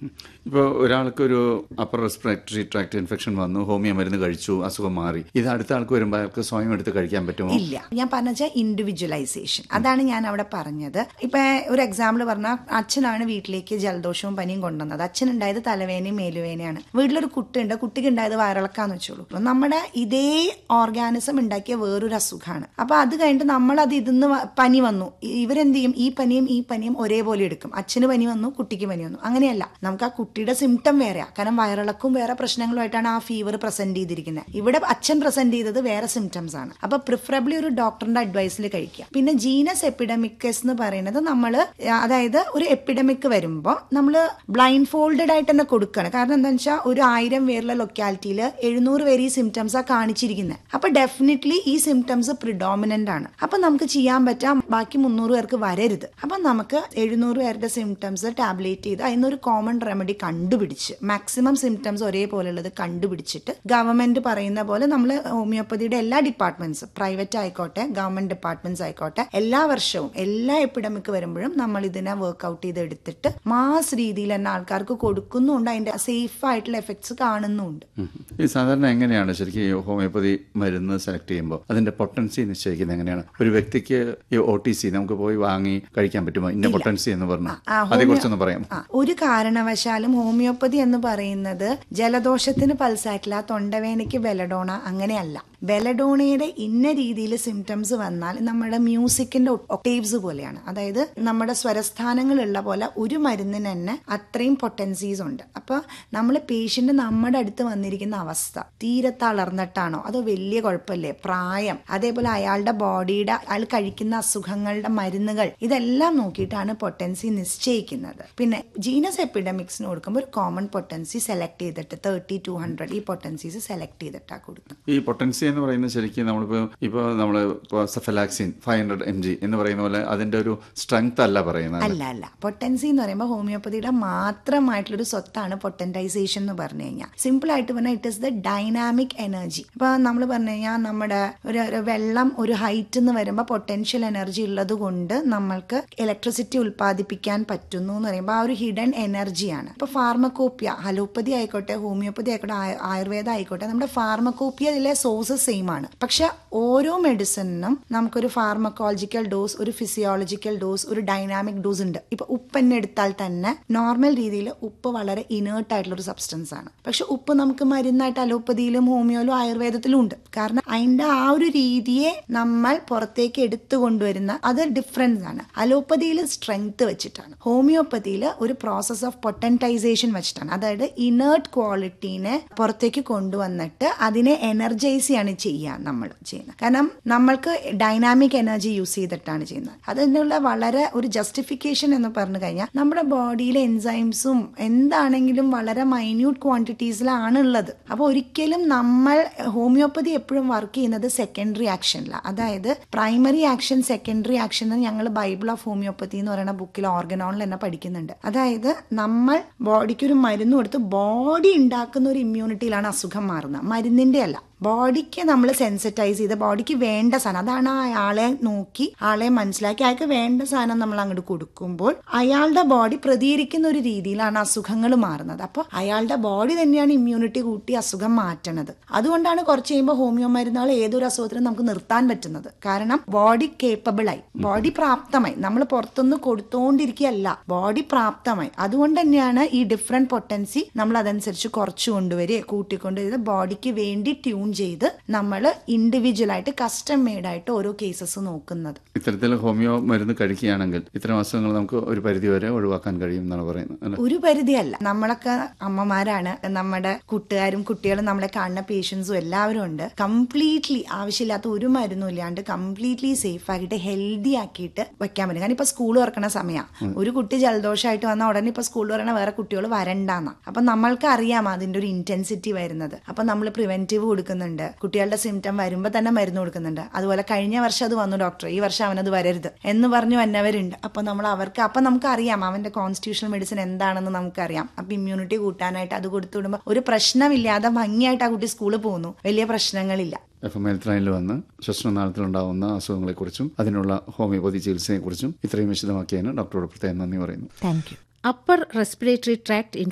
ഇപ്പോൾ ഒരാൾക്കൊരു upper respiratory tract infection വന്നു ഹോമിയോ മരുന്ന് കഴിച്ചു അസുഖം മാറി ഇത് അടുത്ത ആൾക്ക് വരുമ്പോൾ അയാൾക്ക് സ്വയം എടുത്ത് കഴിക്കാൻ പറ്റുമോ ഇല്ല ഞാൻ പറഞ്ഞ ഇൻഡിവിജ്വലൈസേഷൻ അതാണ് ഞാൻ അവിടെ പറഞ്ഞത് ഇപ്പൊ ഒരു എക്സാമ്പിൾ പറഞ്ഞാൽ അച്ഛനാണ് വീട്ടിലേക്ക് ജലദോഷവും പനിയും കൊണ്ടുവന്നത് അച്ഛൻ ഉണ്ടായത് തലവേനയും മേലുവേനയാണ് വീട്ടിലൊരു കുട്ടിയുണ്ട് കുട്ടിക്ക് ഉണ്ടായത് വയറിളക്കാന്ന് വെച്ചോളൂ അപ്പൊ നമ്മുടെ ഇതേ ഓർഗാനിസം ഉണ്ടാക്കിയ വേറൊരു അസുഖമാണ് അപ്പൊ അത് കഴിഞ്ഞിട്ട് നമ്മൾ അത് ഇതിന്ന് വ- പനി വന്നു ഇ- ഇവരെന്ത് ചെയ്യും ഈ പനിയും ഈ പനിയും ഒരേപോലെ എടുക്കും അച്ഛന് പനി വന്നു കുട്ടിക്ക് പനി വന്നു അങ്ങനെയല്ല നമുക്ക് ആ കുട്ടിയുടെ സിംറ്റം വേറെയാ കാരണം വയറിളക്കും വേറെ പ്രശ്നങ്ങളുമായിട്ടാണ് ആ ഫീവർ പ്രസന്റ് ചെയ്തിരിക്കുന്നത് ഇവിടെ അച്ഛൻ പ്രസന്റ് ചെയ്തത് വേറെ സിംറ്റംസ് ആണ് അപ്പൊ പ്രിഫറബിളി ഒരു ഡോക്ടറിന്റെ അഡ്വൈസിൽ കഴിക്കുക പിന്നെ ജീനസ് എപ്പിഡമിക്കസ് എന്ന് പറയുന്നത് നമ്മൾ അതായത് ഒരു എപ്പിഡമിക് വരുമ്പോൾ നമ്മൾ ബ്ലൈൻഡ് ഫോൾഡഡ് ആയിട്ട് തന്നെ കൊടുക്കുകയാണ് കാരണം എന്താണെന്ന് വെച്ചാൽ ഒരു ആയിരം പേരുള്ള ലൊക്കാലിറ്റിയിൽ എഴുന്നൂറ് പേര് ഈ സിംറ്റംസ് ആ കാണിച്ചിരിക്കുന്നത് അപ്പൊ ഡെഫിനറ്റ്ലി ഈ സിംറ്റംസ് പ്രിഡോമിനന്റ് ആണ് അപ്പൊ നമുക്ക് ചെയ്യാൻ പറ്റാം ബാക്കി മുന്നൂറ് പേർക്ക് വരരുത് അപ്പൊ നമുക്ക് എഴുന്നൂറ് പേരുടെ സിംറ്റംസ് ടാബ്ലേറ്റ് ചെയ്ത് അതിനൊരു കോമൺ റെമഡി കണ്ടുപിടിച്ച് മാക്സിമം സിംറ്റംസ് ഒരേപോലെ ഉള്ളത് കണ്ടുപിടിച്ചിട്ട് ഗവൺമെന്റ് പറയുന്ന പോലെ നമ്മൾ ഹോമിയോപ്പതിയുടെ എല്ലാ ഡിപ്പാർട്ട്മെന്റ്സ് പ്രൈവറ്റ് ആയിക്കോട്ടെ ഗവൺമെന്റ് ഡിപ്പാർട്ട്മെന്റ്സ് ആയിക്കോട്ടെ എല്ലാ വർഷവും എല്ലാ എപ്പിഡമിക് വരുമ്പോഴും നമ്മൾ ഇതിനെ വർക്ക്ഔട്ട് ചെയ്ത് എടുത്തിട്ട് മാസ് രീതിയിൽ തന്നെ ആൾക്കാർക്ക് കൊടുക്കുന്നുണ്ട് അതിന്റെ സേഫ് ആയിട്ടുള്ള എഫക്ട്സ് കാണുന്നുണ്ട് ഉം. ഈ സാധാരണ എങ്ങനെയാണ് ശരിക്കും ഈ ഹോമിയോപ്പതി മരുന്ന് സെലക്ട് ചെയ്യുമ്പോൾ അതിന്റെ പൊട്ടൻസി നിശ്ചയിക്കുന്നത് എങ്ങനെയാണ് ഒരു വ്യക്തിക്ക് ഈ ഒ ടി സി നമുക്ക് പോയി വാങ്ങി കഴിക്കാൻ പറ്റുമോ ഇന്ന പൊട്ടൻസി എന്ന് പറഞ്ഞു ആ, ഹോമിയോ- അതേക്കുറിച്ചൊന്ന് പറയാം ആ, ഒരു കാരണവശാലും ഹോമിയോപ്പതി എന്ന് പറയുന്നത് ജലദോഷത്തിന് പൾസാറ്റില്ല തൊണ്ടവേനയ്ക്ക് ബെലഡോണ അങ്ങനെയല്ല ബെലഡോണയുടെ ഇന്ന രീതിയിൽ സിംറ്റംസ് വന്നാൽ നമ്മുടെ മ്യൂസിക്കിന്റെ ഒക്ടേവ്സ് പോലെയാണ് അതായത് നമ്മുടെ സ്വരസ്ഥാനങ്ങളുള്ള പോലെ ഒരു മരുന്നിന് തന്നെ അത്രയും പൊട്ടൻസീസ് ഉണ്ട് അപ്പൊ നമ്മൾ പേഷ്യന്റ് നമ്മുടെ അടുത്ത് വന്നിരിക്കുന്ന അവസ്ഥ തീരെ തളർന്നിട്ടാണോ അതോ വലിയ കുഴപ്പമില്ലേ പ്രായം അതേപോലെ അയാളുടെ ബോഡിയുടെ അയാൾ കഴിക്കുന്ന അസുഖങ്ങളുടെ മരുന്നുകൾ ഇതെല്ലാം നോക്കിയിട്ടാണ് പൊട്ടൻസി നിശ്ചയിക്കുന്നത് പിന്നെ ജീനസ് എപ്പിഡമിക്സിന് കൊടുക്കുമ്പോൾ ഒരു കോമൺ പൊട്ടൻസി സെലക്ട് ചെയ്തിട്ട് തേർട്ടി ടു ഹൺഡ്രഡ് ഈ പൊട്ടൻസീസ് സെലക്ട് ചെയ്തിട്ടാണ് കൊടുക്കുന്നത് ഈ പൊട്ടൻസി എന്ന് പറയുന്നത് ശരിക്കും നമ്മളിപ്പോൾ ഇപ്പോൾ നമ്മൾ ഇപ്പോൾ cephalexin five hundred M G എന്ന് പറയുന്ന പോലെ അതിന്റെ ഒരു സ്ട്രെങ്ത് അല്ല പറയുന്നത് അല്ല അല്ല പൊട്ടൻസി എന്ന് പറയുമ്പോൾ ഹോമിയോപ്പതിയുടെ മാത്രമായിട്ടുള്ളൊരു സ്വത്താണ് പൊട്ടൻറ്റൈസേഷൻ എന്ന് പറഞ്ഞു കഴിഞ്ഞാൽ സിമ്പിൾ ആയിട്ട് പറഞ്ഞാൽ it is the dynamic energy ഇപ്പൊ നമ്മൾ പറഞ്ഞു കഴിഞ്ഞാൽ നമ്മുടെ ഒരു ഒരു വെള്ളം ഒരു ഹൈറ്റ് എന്ന് വരുമ്പോൾ പൊട്ടൻഷ്യൽ എനർജി ഉള്ളത് കൊണ്ട് നമ്മൾക്ക് ഇലക്ട്രിസിറ്റി ഉൽപ്പാദിപ്പിക്കാൻ പറ്റുന്നു എന്ന് പറയുമ്പോൾ ആ ഒരു ഹിഡൻ എനർജിയാണ് ഇപ്പൊ ഫാർമക്കോപ്പിയ അലോപ്പതി ആയിക്കോട്ടെ ഹോമിയോപ്പതി ആയിക്കോട്ടെ ആയ- ആയുർവേദ ആയിക്കോട്ടെ നമ്മുടെ ഫാർമക്കോപ്പിയയിലെ സോഴ്സസ് സെയിം ആണ് പക്ഷെ ഓരോ മെഡിസിനും നമുക്കൊരു ഫാർമക്കോളജിക്കൽ ഡോസ് ഒരു ഫിസിയോളജിക്കൽ ഡോസ് ഒരു ഡൈനാമിക് ഡോസ് ഉണ്ട് ഇപ്പൊ ഉപ്പ് തന്നെ എടുത്താൽ തന്നെ നോർമൽ രീതിയിൽ ഉപ്പ് വളരെ ഇനേർട്ട് ആയിട്ടുള്ള ഒരു സബ്സ്റ്റൻസ് ആണ് പക്ഷെ ഉപ്പ് നമുക്ക് മരുന്നായിട്ട് അലോപ്പതിയിലും ഹോമിയോയിലും ആയുർവേദത്തിലും ഉണ്ട് കാരണം അതിന്റെ ആ ഒരു രീതിയെ നമ്മൾ പുറത്തേക്ക് എടുത്തു കൊണ്ടുവരുന്ന അത് ഡിഫറൻസ് ആണ് അലോപ്പതിയിൽ സ്ട്രെങ്ത് വെച്ചിട്ടാണ് ഹോമിയോപ്പതിയിൽ ഒരു പ്രോസസ് ഓഫ് പൊട്ടൻറ്റൈസേഷൻ വെച്ചിട്ടാണ് അതായത് ഇനേർട്ട് ക്വാളിറ്റീനെ പുറത്തേക്ക് കൊണ്ടുവന്നിട്ട് അതിനെ എനർജൈസ് ആണ് ചെയ്യുക നമ്മൾ ചെയ്യുന്നത് കാരണം നമ്മൾക്ക് ഡൈനാമിക് എനർജി യൂസ് ചെയ്തിട്ടാണ് ചെയ്യുന്നത് അതിനുള്ള വളരെ ഒരു ജസ്റ്റിഫിക്കേഷൻ എന്ന് പറഞ്ഞു കഴിഞ്ഞാൽ നമ്മുടെ ബോഡിയിലെ എൻസൈംസും എന്താണെങ്കിലും വളരെ മൈന്യൂട്ട് ക്വാണ്ടിറ്റീസിലാണ് ഉള്ളത് അപ്പോൾ ഒരിക്കലും നമ്മൾ ഹോമിയോപ്പതി എപ്പോഴും വർക്ക് ചെയ്യുന്നത് സെക്കൻഡറി ആക്ഷനിലാണ് അതായത് പ്രൈമറി ആക്ഷൻ സെക്കൻഡറി ആക്ഷൻ എന്ന് ഞങ്ങൾ ബൈബിൾ ഓഫ് ഹോമിയോപ്പതി എന്ന് പറയുന്ന ബുക്കിൽ ഓർഗനോണിൽ തന്നെ പഠിക്കുന്നുണ്ട് അതായത് നമ്മൾ ബോഡിക്ക് ഒരു മരുന്ന് കൊടുത്ത് ബോഡി ഉണ്ടാക്കുന്ന ഒരു ഇമ്മ്യൂണിറ്റിയിലാണ് അസുഖം മാറുന്നത് മരുന്നിന്റെ അല്ല ബോഡിക്ക് നമ്മൾ സെൻസിറ്റൈസ് ചെയ്ത് ബോഡിക്ക് വേണ്ട സാധനം അതാണ് ആ ആളെ നോക്കി ആളെ മനസ്സിലാക്കി അയാൾക്ക് വേണ്ട സാധനം നമ്മൾ അങ്ങോട്ട് കൊടുക്കുമ്പോൾ അയാളുടെ ബോഡി പ്രതികരിക്കുന്ന ഒരു രീതിയിലാണ് അസുഖങ്ങൾ മാറുന്നത് അപ്പോൾ അയാളുടെ ബോഡി തന്നെയാണ് ഇമ്മ്യൂണിറ്റി കൂട്ടി അസുഖം മാറ്റണത് അതുകൊണ്ടാണ് കുറച്ച് കഴിയുമ്പോൾ ഹോമിയോ മരുന്നുകൾ ഏതൊരു അസുഖത്തിനും നമുക്ക് നിർത്താൻ പറ്റുന്നത് കാരണം ബോഡി കേപ്പബിൾ ആയി ബോഡി പ്രാപ്തമായി നമ്മൾ പുറത്തുനിന്ന് കൊടുത്തുകൊണ്ടിരിക്കുകയല്ല ബോഡി പ്രാപ്തമായി അതുകൊണ്ട് തന്നെയാണ് ഈ ഡിഫറെന്റ് പൊട്ടൻസി നമ്മൾ അതനുസരിച്ച് കുറച്ചു കൊണ്ടുവരിക കൂട്ടിക്കൊണ്ടുവരിക ബോഡിക്ക് വേണ്ടി ട്യൂൺ ചെയ്ത് നമ്മൾ ഇൻഡിവിജ്വൽ ആയിട്ട് കസ്റ്റം മെയ്ഡ് ആയിട്ട് ഓരോ കേസസ് നോക്കുന്നത് ഇത്തരത്തിൽ ഹോമിയോ മരുന്ന് കഴിക്കുകയാണെങ്കിൽ ഇത്തരം അസുഖങ്ങൾ നമുക്ക് ഒരു പരിധി വരെ ഒഴിവാക്കാൻ കഴിയും എന്നാണ് പറയുന്നത് അല്ലെ ഒരു പരിധിയല്ല നമ്മളൊക്കെ അമ്മമാരാണ് നമ്മുടെ കൂട്ടുകാരും കുട്ടികളും നമ്മളെ കാണുന്ന പേഷ്യൻസും എല്ലാവരും ഉണ്ട് കംപ്ലീറ്റ്ലി ആവശ്യമില്ലാത്ത ഒരു മരുന്നും ഇല്ലാണ്ട് കംപ്ലീറ്റ്ലി സേഫ് ആക്കിയിട്ട് ഹെൽത്തി ആക്കിയിട്ട് വെക്കാൻ പറ്റും കാരണം ഇപ്പൊ സ്കൂൾ തുറക്കണ സമയമാണ് ഒരു കുട്ടി ജലദോഷമായിട്ട് വന്ന ഉടനെ ഇപ്പൊ സ്കൂൾ തുറക്കണ വേറെ കുട്ടികൾ വരണ്ടാന്ന അപ്പൊ നമ്മൾക്ക് അറിയാം അതിന്റെ ഒരു ഇന്റൻസിറ്റി വരുന്നത് അപ്പൊ നമ്മൾ പ്രിവെന്റീവ് കൊടുക്കുന്നുണ്ട് കുട്ടികളുടെ സിംറ്റം വരുമ്പോൾ തന്നെ മരുന്ന് കൊടുക്കുന്നുണ്ട് അതുപോലെ കഴിഞ്ഞ വർഷം അത് വന്നു ഡോക്ടർ ഈ വർഷം അവനത് വരരുത് എന്ന് പറഞ്ഞു വന്നവരുണ്ട് അപ്പൊ നമ്മൾ അവർക്ക് അപ്പൊ നമുക്ക് അറിയാം അവന്റെ കോൺസ്റ്റിറ്റ്യൂഷണൽ മെഡിസിൻ എന്താണെന്ന് നമുക്കറിയാം അപ്പൊ ഇമ്മ്യൂണിറ്റി കൂട്ടാനായിട്ട് അത് കൊടുത്തു വിടുമ്പോൾ ഒരു പ്രശ്നമില്ലാതെ ഭംഗിയായിട്ട് ആ കുട്ടി സ്കൂളിൽ പോകുന്നു വലിയ പ്രശ്നങ്ങളില്ല എഫ് എം ഹെൽത്ത് ലൈനിൽ വന്ന് ശ്വസനനാളത്തിലുണ്ടാവുന്ന അസുഖങ്ങളെക്കുറിച്ചും അതിനുള്ള ഹോമിയോപ്പതി ചികിത്സയെക്കുറിച്ചും ഇത്രയും വിശദമാക്കിയതിന് ഡോക്ടറോട് പ്രത്യേകം നന്ദി പറയുന്നു thank you upper respiratory tract